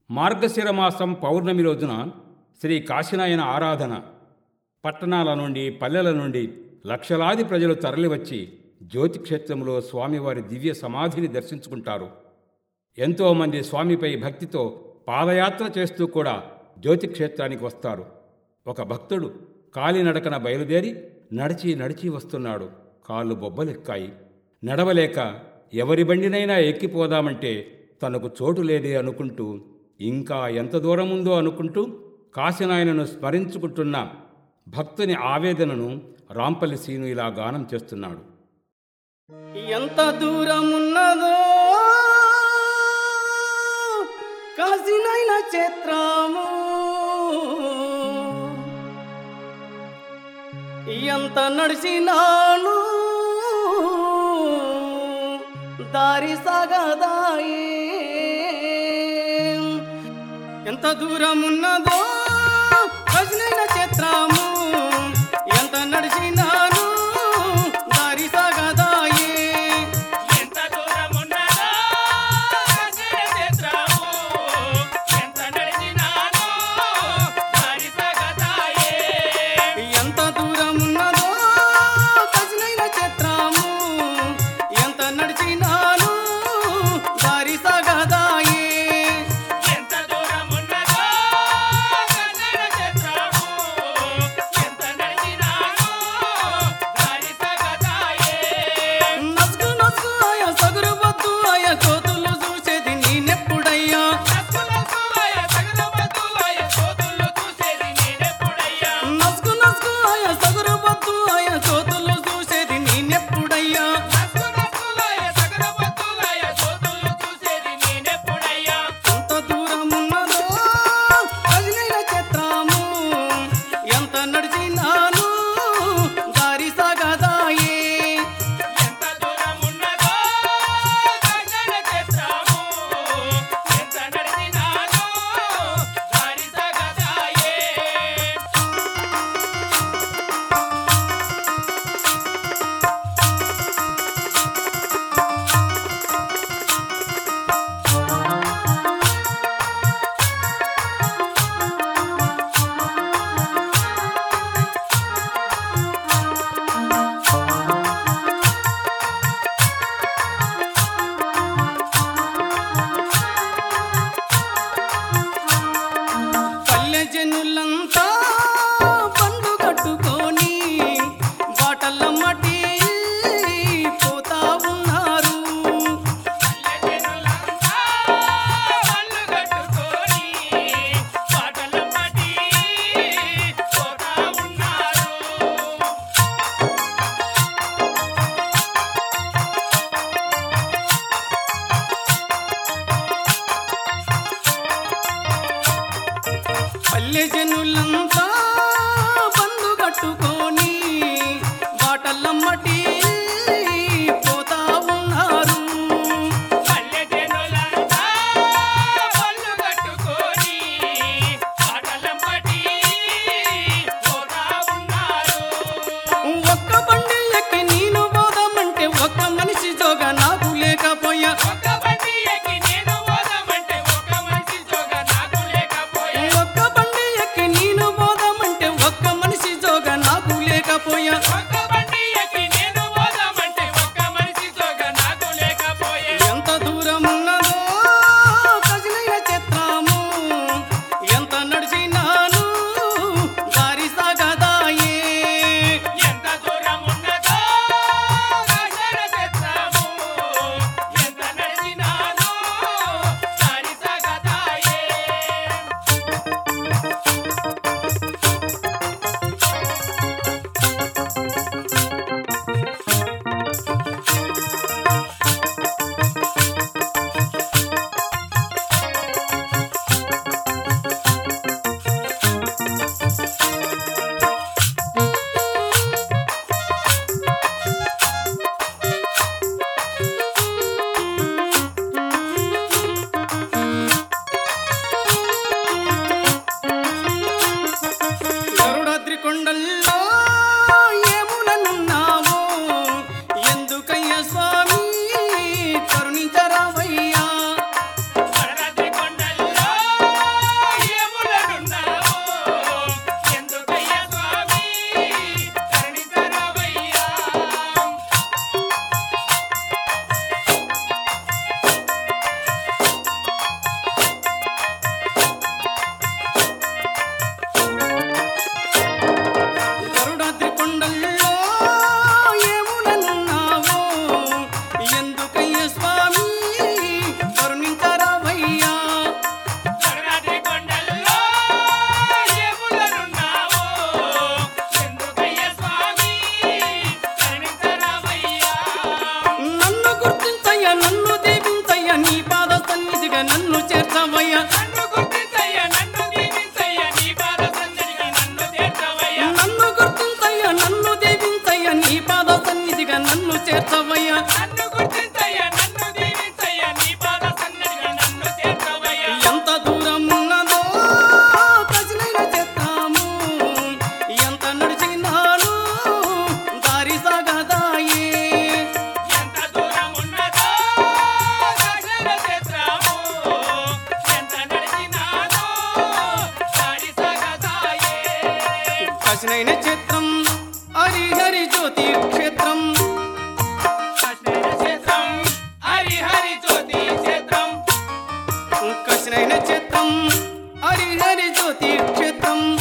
మార్గశిర మాసం పౌర్ణమి రోజున శ్రీ కాశీనాయన ఆరాధన పట్టణాల నుండి పల్లెల నుండి లక్షలాది ప్రజలు తరలివచ్చి జ్యోతిక్షేత్రంలో స్వామివారి దివ్య సమాధిని దర్శించుకుంటారు ఎంతోమంది స్వామిపై భక్తితో పాదయాత్ర చేస్తూ కూడా జ్యోతిక్షేత్రానికి వస్తారు ఒక భక్తుడు కాలినడకన బయలుదేరి నడిచి నడిచి వస్తున్నాడు కాళ్ళు బొబ్బలెక్కాయి నడవలేక ఎవరి బండినైనా ఎక్కిపోదామంటే తనకు చోటు లేదే అనుకుంటూ ఇంకా ఎంత దూరం ఉందో అనుకుంటూ కాశీనాయనను స్మరించుకుంటున్న భక్తుని ఆవేదనను రాంపల్లి సీను ఇలా గానం చేస్తున్నాడు ఎంత దూరం ఉన్నదో కాసినైన చిత్రము ఎంత నడిచినాను దారి సాగదాయి ఎంత దూరం ఉన్నదో కాసినైన చిత్రము ఎంత నడిచినాను దారి సాగదాయి ఎంత దూరమున్నదో కాశీన క్షేత్రము ఎంత నడిచినానో దారి సాగదాయే ఎంత దూరం ఉన్నదో కసినైన చిత్రము ఎంత నడిచినాను దారి సాగదాయి ఎంత దూరమున్నదో కాశీన క్షేత్రము ఎంత నడిచినానో దారి సాగదాయే నసుకు నసుకు అయ సగురు బద్దు అయ కోతులు చూసేది నేనెప్పుడయ్యా నస్కులకులయ సగలవతులయ సోదులు చూసేది నేనెప్పుడయ్యా నసుకు నసుకు అయ సగురు బద్దు అయ కోతులు చూసేది నేనెప్పుడయ్యా నస్కులకులయ సగలవతులయ సోదులు చూసేది నేనెప్పుడయ్యా ఎంత దూరం ఉన్నదో కసినైన చిత్రము ఎంత నడిచినాను దారి సాగదాయి ఎంత దూరమున్నదో కాశీన క్షేత్రము ఎంత నడిచినానో దారి సాగదాయే పల్లె జనులంతా పండు కట్టుకొని బాటలమ్మటి పోతా ఉన్నారు పల్లెజనులంతా వాళ్ళు కట్టుకొని పాటలు పాడి పోతా ఉన్నారు పల్లె జనులంతా పండు కట్టుకొని బాటలమ్మటి పోతా ఉన్నారు పల్లెజనులంతా పళ్ళు కట్టుకొని పాటలు పాడి పోతా ఉన్నారు ఒక్క బండి ఎక్కి నేను పోదామంటే ఒక్క మనిషి జోగ నాకు లేకపోయా ఒక్క బండి ఎక్కి నేను పోదామంటే ఒక మనిషి జోగ నాకు లేకపోయే ఒక్క బండి ఎక్కి నేను పోదామంటే కసినైన చిత్రం హరిహరి జ్యోతి క్షేత్రం కృష్ణ క్షేత్రం హరిహరి జ్యోతి క్షేత్రం కసినైన చిత్రం హరిహరి జ్యోతి క్షేత్రం